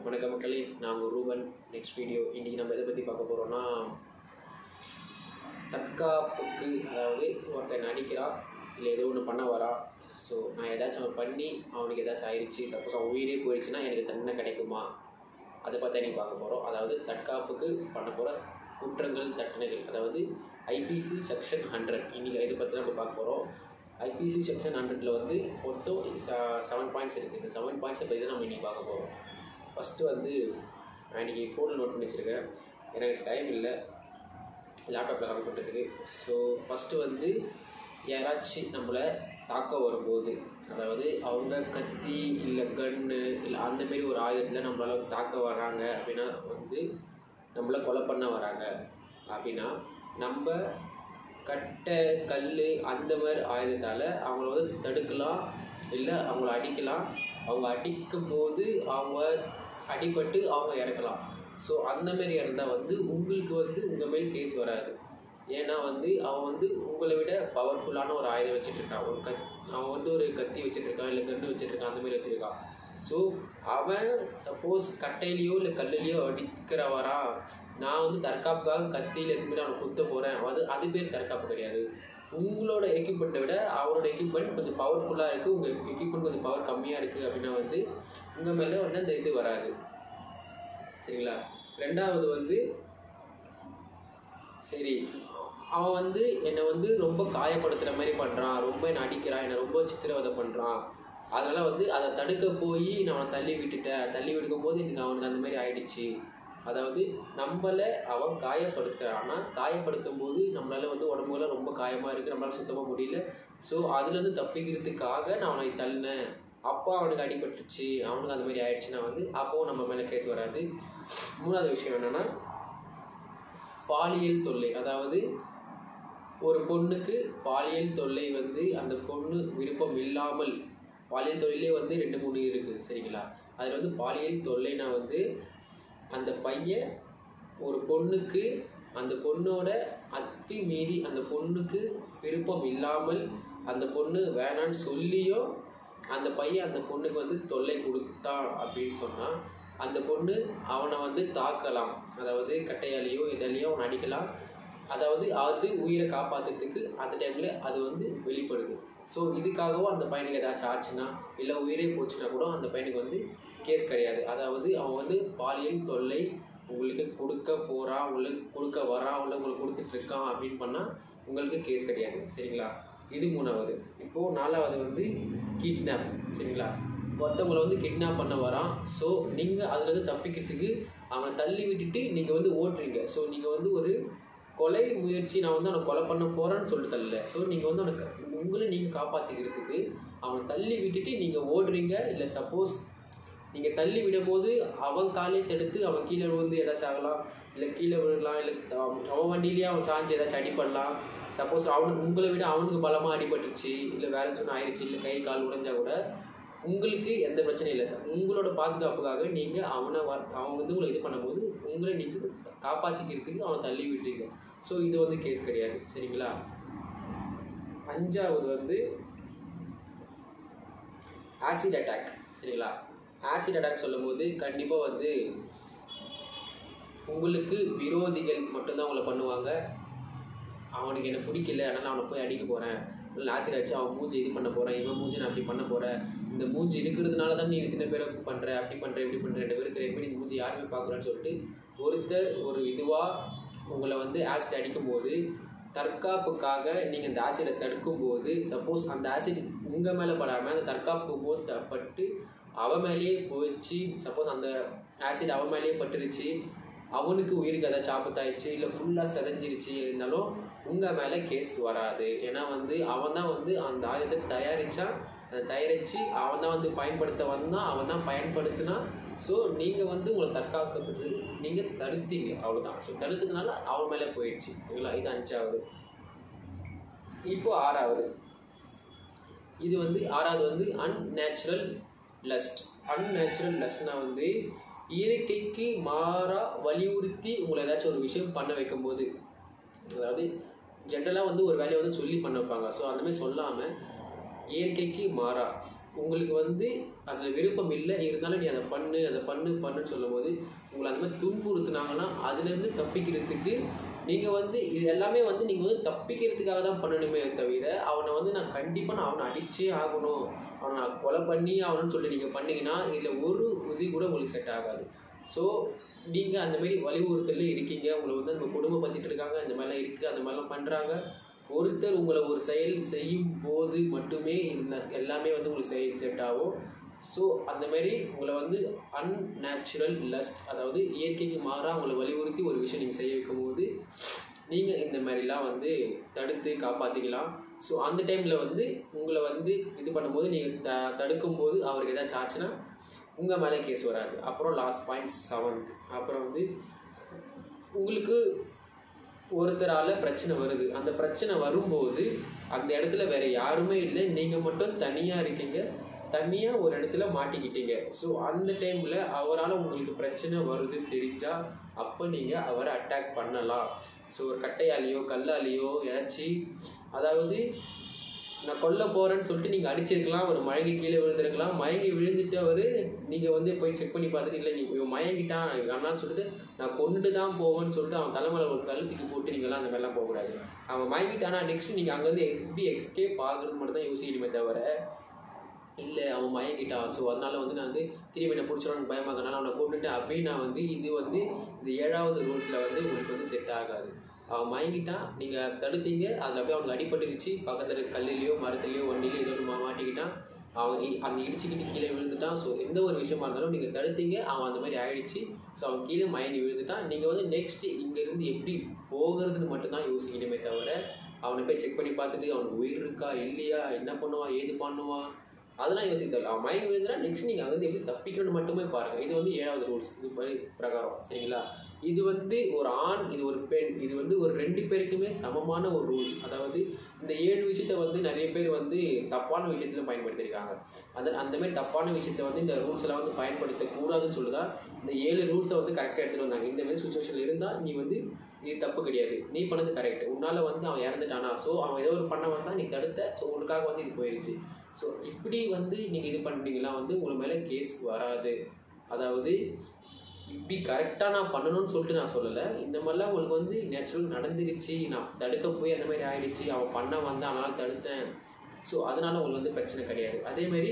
வணக்கம் மக்களே நான் உங்கள் ரூபன் நெக்ஸ்ட் வீடியோ இன்றைக்கி நம்ம எதை பற்றி பார்க்க போகிறோம்னா தற்காப்புக்கு அதாவது ஒருத்தன் நடிக்கிறான் இல்லை ஏதோ ஒன்று பண்ண வரா ஸோ நான் ஏதாச்சும் அவன் பண்ணி அவனுக்கு ஏதாச்சும் ஆயிடுச்சு சப்போஸ் அவன் உயிரே போயிடுச்சுன்னா எனக்கு தண்டனை கிடைக்குமா அதை பற்றி நீ பார்க்க போகிறோம் அதாவது தற்காப்புக்கு பண்ண போகிற குற்றங்கள் தண்டனைகள் அதாவது ஐபிசி செக்ஷன் ஹண்ட்ரட் இன்றைக்கி இதை பற்றி நம்ம பார்க்க போகிறோம் ஐபிசி செக்ஷன் ஹண்ட்ரடில் வந்து மொத்தம் செவன் பாயிண்ட்ஸ் இருக்குது இந்த செவன் பாயிண்ட்ஸை பற்றி தான் நம்ம இன்றைக்கி பார்க்க போகிறோம் ஃபஸ்ட்டு வந்து நான் இன்றைக்கி ஃபோனில் நோட் பண்ணி வச்சுருக்கேன் எனக்கு டைம் இல்லை லேப்டாப்பில் கம்மி பண்ணுறதுக்கு ஸோ ஃபஸ்ட்டு வந்து யாராச்சும் நம்மளை தாக்க வரும்போது அதாவது அவங்க கத்தி இல்லை கன்று இல்லை அந்தமாரி ஒரு ஆயுதத்தில் நம்மளால தாக்க வராங்க அப்படின்னா வந்து நம்மளை கொலை பண்ண வராங்க அப்படின்னா நம்ம கட்டை கல் அந்த மாதிரி ஆயுதத்தால் அவங்கள வந்து தடுக்கலாம் இல்லை அவங்கள அடிக்கலாம் அவங்க அடிக்கும் போது அவங்க அடிபட்டு அவங்க இறக்கலாம் ஸோ அந்த மாதிரி இருந்தால் வந்து உங்களுக்கு வந்து உங்கள் மேல் கேஸ் வராது ஏன்னா வந்து அவன் வந்து உங்களை விட பவர்ஃபுல்லான ஒரு ஆயுதம் வச்சுட்டு இருக்கான் ஒரு கத் அவன் வந்து ஒரு கத்தி வச்சுட்டு இருக்கான் இல்லை கன்று வச்சுட்டு இருக்கான் அந்த மாதிரி வச்சுருக்கான் ஸோ அவன் சப்போஸ் கட்டையிலையோ இல்லை கல்லுலேயோ அடிக்கிறவரா நான் வந்து தற்காப்புக்காக கத்தியில் எதுவுமே அவனை குத்த போகிறேன் அது அது பேர் தற்காப்பு கிடையாது உங்களோட எக்யூப்மெண்ட்டை விட அவரோட எக்யூப்மெண்ட் கொஞ்சம் பவர்ஃபுல்லாக இருக்குது உங்கள் எக்யூப்மெண்ட் கொஞ்சம் பவர் கம்மியாக இருக்குது அப்படின்னா வந்து உங்கள் மேலே வந்து அந்த இது வராது சரிங்களா ரெண்டாவது வந்து சரி அவன் வந்து என்னை வந்து ரொம்ப காயப்படுத்துகிற மாதிரி பண்ணுறான் ரொம்ப என்னை அடிக்கிறான் என்னை ரொம்ப சித்திரவதை பண்ணுறான் அதனால் வந்து அதை தடுக்க போய் நான் அவனை தள்ளி விட்டுட்டேன் தள்ளி விடுக்கும் போது எனக்கு அவனுக்கு அந்த மாதிரி ஆயிடுச்சு அதாவது நம்மளை அவன் காயப்படுத்துறான்னா காயப்படுத்தும் போது நம்மளால வந்து உடம்புல ரொம்ப காயமாக இருக்குது நம்மளால சுத்தமாக முடியல ஸோ அதுலேருந்து தப்பிக்கிறதுக்காக நான் அவனை தள்ளினேன் அப்போ அவனுக்கு அடிபட்டுருச்சு அவனுக்கு அந்த மாதிரி ஆயிடுச்சுன்னா வந்து அப்போவும் நம்ம மேலே கேஸ் வராது மூணாவது விஷயம் என்னென்னா பாலியல் தொல்லை அதாவது ஒரு பொண்ணுக்கு பாலியல் தொல்லை வந்து அந்த பொண்ணு விருப்பம் இல்லாமல் பாலியல் தொல்லையிலே வந்து ரெண்டு மூணு இருக்குது சரிங்களா அதில் வந்து பாலியல் தொல்லைனா வந்து அந்த பையன் ஒரு பொண்ணுக்கு அந்த பொண்ணோட அத்தி மீறி அந்த பொண்ணுக்கு விருப்பம் இல்லாமல் அந்த பொண்ணு வேணான்னு சொல்லியும் அந்த பையன் அந்த பொண்ணுக்கு வந்து தொல்லை கொடுத்தான் அப்படின்னு சொன்னால் அந்த பொண்ணு அவனை வந்து தாக்கலாம் அதாவது கட்டையாலேயோ எதாலேயோ அவனை அடிக்கலாம் அதாவது அது உயிரை காப்பாற்றுறதுக்கு அந்த டைமில் அது வந்து வெளிப்படுது ஸோ இதுக்காகவும் அந்த பையனுக்கு ஏதாச்சும் ஆச்சுன்னா இல்லை உயிரே போச்சுன்னா கூட அந்த பையனுக்கு வந்து கேஸ் கிடையாது அதாவது அவன் வந்து பாலியல் தொல்லை உங்களுக்கு கொடுக்க போகிறான் உங்களுக்கு கொடுக்க வரான் இல்லை உங்களுக்கு கொடுத்துட்ருக்கான் அப்படின்னு பண்ணால் உங்களுக்கு கேஸ் கிடையாது சரிங்களா இது மூணாவது இப்போது நாலாவது வந்து கிட்னாப் சரிங்களா ஒருத்தவங்களை வந்து கிட்னாப் பண்ண வரான் ஸோ நீங்கள் அதுலேருந்து தப்பிக்கிறதுக்கு அவனை தள்ளி விட்டுட்டு நீங்கள் வந்து ஓட்டுறீங்க ஸோ நீங்கள் வந்து ஒரு கொலை முயற்சி நான் வந்து அவனை கொலை பண்ண போகிறேன்னு சொல்லிட்டு தள்ளல ஸோ நீங்கள் வந்து அவனை உங்களை நீங்கள் காப்பாற்றிக்கிறதுக்கு அவனை தள்ளி விட்டுட்டு நீங்கள் ஓடுறீங்க இல்லை சப்போஸ் நீங்கள் தள்ளி விடும்போது அவன் காலை தடுத்து அவன் கீழே விழுந்து ஏதாச்சும் ஆகலாம் இல்லை கீழே விழலாம் இல்லை அவன் வண்டியிலேயே அவன் சாஞ்சு ஏதாச்சும் அடிப்படலாம் சப்போஸ் அவனுக்கு உங்களை விட அவனுக்கு பலமாக அடிபட்டுருச்சு இல்லை வேற சொன்ன ஆயிடுச்சு இல்லை கை கால் உடைஞ்சா கூட உங்களுக்கு எந்த பிரச்சனையும் இல்லை சார் உங்களோட பாதுகாப்புக்காக நீங்கள் அவனை வ அவன் வந்து உங்களை இது பண்ணும்போது உங்களை நீங்கள் காப்பாற்றிக்கிறதுக்கு அவனை தள்ளி விட்டுறீங்க ஸோ இது வந்து கேஸ் கிடையாது சரிங்களா அஞ்சாவது வந்து ஆசிட் அட்டாக் சரிங்களா ஆசிட் அட்டாக் சொல்லும்போது கண்டிப்பாக வந்து உங்களுக்கு விரோதிகள் மட்டும்தான் உங்களை பண்ணுவாங்க அவனுக்கு என்ன பிடிக்கல அதனால் அவனை போய் அடிக்க போகிறேன் இல்லை ஆசிட் அடிச்சு அவன் மூஞ்சி இது பண்ண போகிறேன் இவன் மூஞ்சி நான் அப்படி பண்ண போகிறேன் இந்த மூஞ்சி இருக்கிறதுனால தான் நீ இத்தனை பேரை பண்ணுற அப்படி பண்ணுற இப்படி பண்ணுற ரெண்டு பேருக்கு ரெண்டு பேர் இந்த மூஞ்சி யாருமே பார்க்குறேன்னு சொல்லிட்டு ஒருத்தர் ஒரு இதுவாக உங்களை வந்து ஆசிட் அடிக்கும்போது தற்காப்புக்காக நீங்கள் இந்த ஆசிடை தடுக்கும்போது சப்போஸ் அந்த ஆசிட் உங்கள் மேலே படாமல் அந்த தற்காப்பு போது த- பட்டு அவன் மேலேயே போயிடுச்சு சப்போஸ் அந்த ஆசிட் அவன் மேலேயே பட்டுருச்சு அவனுக்கு உயிருக்கு ஏதாச்சும் ஆபத்தாயிடுச்சு இல்லை ஃபுல்லாக செதஞ்சிருச்சு இருந்தாலும் உங்கள் மேலே கேஸ் வராது ஏன்னா வந்து அவன் தான் வந்து அந்த ஆயுதத்தை தயாரித்தான் அதை தயாரித்து அவன் தான் வந்து பயன்படுத்த வந்தான் அவன் தான் பயன்படுத்தினா ஸோ நீங்கள் வந்து உங்களை தற்காக்கப்பட்டு நீங்கள் தடுத்தீங்க அவ்வளோதான் ஸோ தடுத்ததுனால அவன் மேலே போயிடுச்சு ஓகேங்களா இது அஞ்சாவது இப்போ ஆறாவது இது வந்து ஆறாவது வந்து அன்நேச்சுரல் லஸ்ட் அன்நேச்சுரல் லஸ்ட்னா வந்து இயற்கைக்கு மாறா வலியுறுத்தி உங்களை ஏதாச்சும் ஒரு விஷயம் பண்ண வைக்கும்போது அதாவது ஜென்ரலாக வந்து ஒரு வேலையை வந்து சொல்லி பண்ண வைப்பாங்க ஸோ அந்த மாதிரி சொல்லாமல் இயற்கைக்கு மாறா உங்களுக்கு வந்து அதில் விருப்பம் இல்லை இருந்தாலும் நீ அதை பண்ணு அதை பண்ணு பண்ணுன்னு சொல்லும்போது உங்களை அந்த மாதிரி துன்புறுத்துனாங்கன்னா அதுலேருந்து தப்பிக்கிறதுக்கு நீங்கள் வந்து இது எல்லாமே வந்து நீங்கள் வந்து தப்பிக்கிறதுக்காக தான் பண்ணணுமே தவிர அவனை வந்து நான் கண்டிப்பாக நான் அவனை அடிச்சே ஆகணும் அவனை நான் கொலை பண்ணி ஆகணும்னு சொல்லிட்டு நீங்கள் பண்ணீங்கன்னா இதில் ஒரு உதவி கூட உங்களுக்கு செட் ஆகாது ஸோ நீங்கள் அந்த மாதிரி வலியுறுத்தல இருக்கீங்க உங்களை வந்து நம்ம குடும்பப்படுத்திட்டு இருக்காங்க இந்த மாதிரிலாம் இருக்குது அந்த மாதிரிலாம் பண்ணுறாங்க ஒருத்தர் உங்களை ஒரு செயல் செய்யும் போது மட்டுமே இந்த எல்லாமே வந்து உங்களுக்கு செயல் செட் ஆகும் ஸோ அந்த மாதிரி உங்களை வந்து அன்நேச்சுரல் லஸ்ட் அதாவது இயற்கைக்கு மாறாக உங்களை வலியுறுத்தி ஒரு விஷயம் நீங்கள் செய்ய வைக்கும்போது நீங்கள் இந்த மாதிரிலாம் வந்து தடுத்து காப்பாற்றிக்கலாம் ஸோ அந்த டைமில் வந்து உங்களை வந்து இது பண்ணும்போது நீங்கள் த தடுக்கும் போது அவருக்கு ஏதாச்சும் ஆச்சுன்னா உங்கள் மேலே கேஸ் வராது அப்புறம் லாஸ்ட் பாயிண்ட் செவன்த் அப்புறம் வந்து உங்களுக்கு ஒருத்தரால் பிரச்சனை வருது அந்த பிரச்சனை வரும்போது அந்த இடத்துல வேற யாருமே இல்லை நீங்கள் மட்டும் தனியாக இருக்கீங்க தனியாக ஒரு இடத்துல மாட்டிக்கிட்டீங்க ஸோ அந்த டைமில் அவரால் உங்களுக்கு பிரச்சனை வருது தெரிஞ்சால் அப்போ நீங்கள் அவரை அட்டாக் பண்ணலாம் ஸோ ஒரு கட்டையாலேயோ கல்லாலேயோ ஏதாச்சும் அதாவது நான் கொல்ல போகிறேன்னு சொல்லிட்டு நீங்கள் அடிச்சிருக்கலாம் ஒரு மயங்கி கீழே விழுந்திருக்கலாம் மயங்கி விழுந்துட்டு அவர் நீங்கள் வந்து போய் செக் பண்ணி பார்த்துட்டு இல்லை நீ இவன் மயங்கிட்டான் அண்ணான்னு சொல்லிட்டு நான் கொண்டுட்டு தான் போவேன்னு சொல்லிட்டு அவன் தலைமையில் ஒரு கழுத்துக்கு போட்டு நீங்கள்லாம் அந்த மாதிரிலாம் போகக்கூடாது அவன் மயங்கிட்டானா நெக்ஸ்ட் நீங்கள் அங்கேருந்து எப்படி எஸ்கேப் ஆகுறது மட்டும் தான் யோசிக்கணுமே தவிர இல்லை அவன் மயங்கிட்டான் ஸோ அதனால வந்து நான் வந்து திரும்பி என்ன பிடிச்சிடணும் பயமாகனால அவனை கொண்டுட்டு அப்படியே நான் வந்து இது வந்து இந்த ஏழாவது ரூல்ஸில் வந்து உங்களுக்கு வந்து செட் ஆகாது அவன் மயங்கிட்டான் நீங்கள் தடுத்தீங்க அதில் போய் அவனுக்கு அடிபட்டுருச்சு பக்கத்தில் கல்லுலையோ மரத்துலையோ வண்டிலையோ ஏதோ ஒன்று மா- மாட்டிக்கிட்டான் அவன் இ- அந்த இடிச்சுக்கிட்டு கீழே விழுந்துட்டான் ஸோ எந்த ஒரு விஷயமா இருந்தாலும் நீங்கள் தடுத்தீங்க அவன் அந்த மாதிரி ஆயிடுச்சு ஸோ அவன் கீழே மயங்கி விழுந்துட்டான் நீங்கள் வந்து நெக்ஸ்ட் இங்கேருந்து எப்படி போகிறதுன்னு மட்டும்தான் யோசிக்கணுமே தவிர அவனை போய் செக் பண்ணி பார்த்துட்டு அவனுக்கு உயிர் இருக்கா இல்லையா என்ன பண்ணுவான் ஏது பண்ணுவான் அதெல்லாம் யோசிக்க தேவையில்ல அவன் மயங்கி விழுந்துனா நெக்ஸ்ட் நீங்கள் அங்கேருந்து எப்படி தப்பிக்கணும்னு மட்டுமே பாருங்கள் இது வந்து ஏழாவது ரூல்ஸ் இது படி பிரகாரம் சரிங்களா இது வந்து ஒரு ஆண் இது ஒரு பெண் இது வந்து ஒரு ரெண்டு பேருக்குமே சமமான ஒரு ரூல்ஸ் அதாவது இந்த ஏழு விஷயத்த வந்து நிறைய பேர் வந்து தப்பான விஷயத்துல பயன்படுத்தியிருக்காங்க அந்த அந்த மாதிரி தப்பான விஷயத்த வந்து இந்த ரூல்ஸ் எல்லாம் வந்து பயன்படுத்தக்கூடாதுன்னு சொல்லுதான் இந்த ஏழு ரூல்ஸை வந்து கரெக்டாக எடுத்துகிட்டு வந்தாங்க இந்த மாதிரி சுச்சுவேஷனில் இருந்தால் நீ வந்து இது தப்பு கிடையாது நீ பண்ணது கரெக்ட் உன்னால் வந்து அவன் இறந்துட்டானா ஸோ அவன் ஏதோ ஒரு பண்ண வந்தால் நீ தடுத்த ஸோ உனக்காக வந்து இது போயிடுச்சு ஸோ இப்படி வந்து நீங்கள் இது பண்ணீங்கன்னா வந்து உங்கள் மேலே கேஸ் வராது அதாவது இப்படி கரெக்டாக நான் பண்ணணும்னு சொல்லிட்டு நான் சொல்லலை இந்த மாதிரிலாம் உங்களுக்கு வந்து நேச்சுரல் நடந்துருச்சு நான் தடுக்க போய் அந்த மாதிரி ஆயிடுச்சு அவன் பண்ண வந்தான் அதனால் தடுத்தேன் ஸோ அதனால உங்களுக்கு வந்து பிரச்சனை கிடையாது அதேமாரி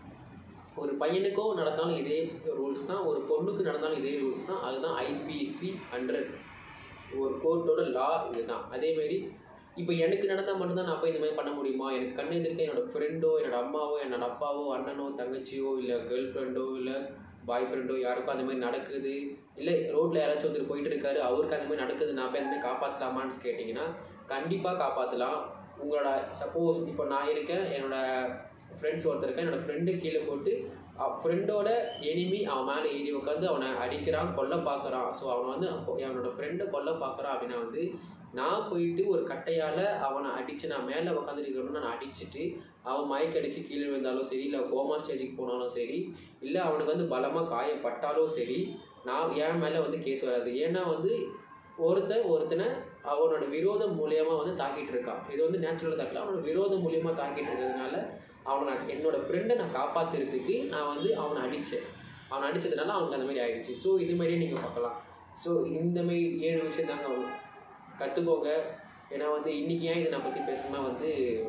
ஒரு பையனுக்கோ நடந்தாலும் இதே ரூல்ஸ் தான் ஒரு பொண்ணுக்கு நடந்தாலும் இதே ரூல்ஸ் தான் அதுதான் ஐபிசி ஹண்ட்ரட் ஒரு கோர்ட்டோட லா இதுதான் அதேமாரி இப்போ எனக்கு நடந்தால் மட்டும்தான் நான் போய் இந்த மாதிரி பண்ண முடியுமா எனக்கு கண்ணு எதிர்க்க என்னோட ஃப்ரெண்டோ என்னோட அம்மாவோ என்னோட அப்பாவோ அண்ணனோ தங்கச்சியோ இல்லை கேர்ள் ஃப்ரெண்டோ இல்லை பாய் ஃப்ரெண்டோ யாருக்கும் அந்த மாதிரி நடக்குது இல்லை ரோட்டில் யாராச்சும் ஒருத்தர் போயிட்டு இருக்காரு அவருக்கு அந்த மாதிரி நடக்குது நான் போய் அந்த மாதிரி காப்பாற்றலாமான்னு கேட்டிங்கன்னா கண்டிப்பாக காப்பாற்றலாம் உங்களோட சப்போஸ் இப்போ நான் இருக்கேன் என்னோட ஃப்ரெண்ட்ஸ் ஒருத்தர் இருக்கேன் என்னோட ஃப்ரெண்டு கீழே போட்டு ஃப்ரெண்டோட எனிமி அவன் மேலே ஏறி உட்காந்து அவனை அடிக்கிறான் கொல்ல பார்க்குறான் ஸோ அவனை வந்து அப்போ அவனோட ஃப்ரெண்டை கொல்ல பார்க்குறான் அப்படின்னா வந்து நான் போயிட்டு ஒரு கட்டையால் அவனை அடித்து நான் மேலே உட்காந்துட்டு நான் அடிச்சுட்டு அவன் மயக்க அடித்து கீழே விழுந்தாலும் சரி இல்லை கோமா ஸ்டேஜுக்கு போனாலும் சரி இல்லை அவனுக்கு வந்து பலமாக காயப்பட்டாலும் சரி நான் என் மேலே வந்து கேஸ் வராது ஏன்னா வந்து ஒருத்தன் ஒருத்தனை அவனோட விரோதம் மூலியமாக வந்து தாக்கிட்டு இருக்கான் இது வந்து நேச்சுரலாக தாக்கல அவனோட விரோதம் மூலியமாக தாக்கிட்டு இருக்கிறதுனால அவனை நான் என்னோட ஃப்ரெண்டை நான் காப்பாற்றுறதுக்கு நான் வந்து அவனை அடித்தேன் அவனை அடித்ததுனால அவனுக்கு அந்த மாதிரி ஆயிடுச்சு ஸோ இது மாதிரியே நீங்கள் பார்க்கலாம் ஸோ இந்த மாதிரி ஏழு விஷயம் தாங்க கற்றுக்கோங்க ஏன்னா வந்து இன்றைக்கி ஏன் இதை நான் பற்றி பேசணும்னா வந்து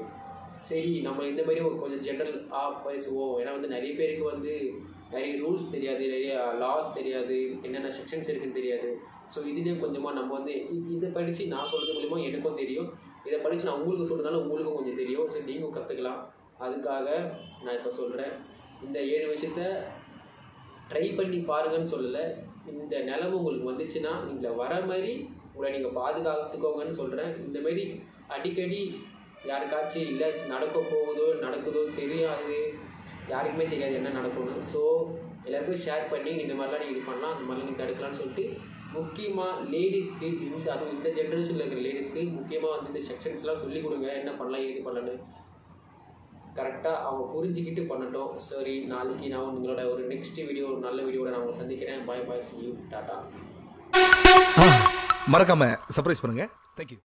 சரி நம்ம இந்த மாதிரி ஒரு கொஞ்சம் ஜென்ரல் ஆ பேசுவோம் ஏன்னா வந்து நிறைய பேருக்கு வந்து நிறைய ரூல்ஸ் தெரியாது நிறைய லாஸ் தெரியாது என்னென்ன செக்ஷன்ஸ் இருக்குன்னு தெரியாது ஸோ இதுலேயும் கொஞ்சமாக நம்ம வந்து இ- இதை படித்து நான் சொல்கிறது மூலிமா எனக்கும் தெரியும் இதை படித்து நான் உங்களுக்கு சொல்கிறதுனால உங்களுக்கும் கொஞ்சம் தெரியும் ஸோ நீங்களும் கற்றுக்கலாம் அதுக்காக நான் இப்போ சொல்கிறேன் இந்த ஏழு விஷயத்த ட்ரை பண்ணி பாருங்கன்னு சொல்லலை இந்த நிலைமை உங்களுக்கு வந்துச்சுன்னா இதில் வர மாதிரி உங்களை நீங்கள் பாதுகாத்துக்கோங்கன்னு சொல்கிறேன் இந்த மாதிரி அடிக்கடி யாருக்காச்சும் இல்லை நடக்க போகுதோ நடக்குதோ தெரியாது யாருக்குமே தெரியாது என்ன நடக்கும்னு ஸோ எல்லாருக்கும் ஷேர் பண்ணி இந்த மாதிரிலாம் நீங்கள் இது பண்ணலாம் அந்த மாதிரிலாம் நீங்கள் தடுக்கலாம்னு சொல்லிட்டு முக்கியமாக லேடிஸ்க்கு இந்த அதுவும் இந்த ஜென்ரேஷனில் இருக்கிற லேடிஸ்க்கு முக்கியமாக வந்து இந்த செக்ஷன்ஸ்லாம் சொல்லிக் கொடுங்க என்ன பண்ணலாம் ஏது பண்ணலான்னு கரெக்டாக அவங்க புரிஞ்சுக்கிட்டு பண்ணட்டும் சரி நாளைக்கு நான் உங்களோட ஒரு நெக்ஸ்ட் வீடியோ ஒரு நல்ல வீடியோட நான் உங்களை சந்திக்கிறேன் bye bye see you tata மறக்காம சர்ப்ரைஸ் பண்ணுங்க தேங்க்யூ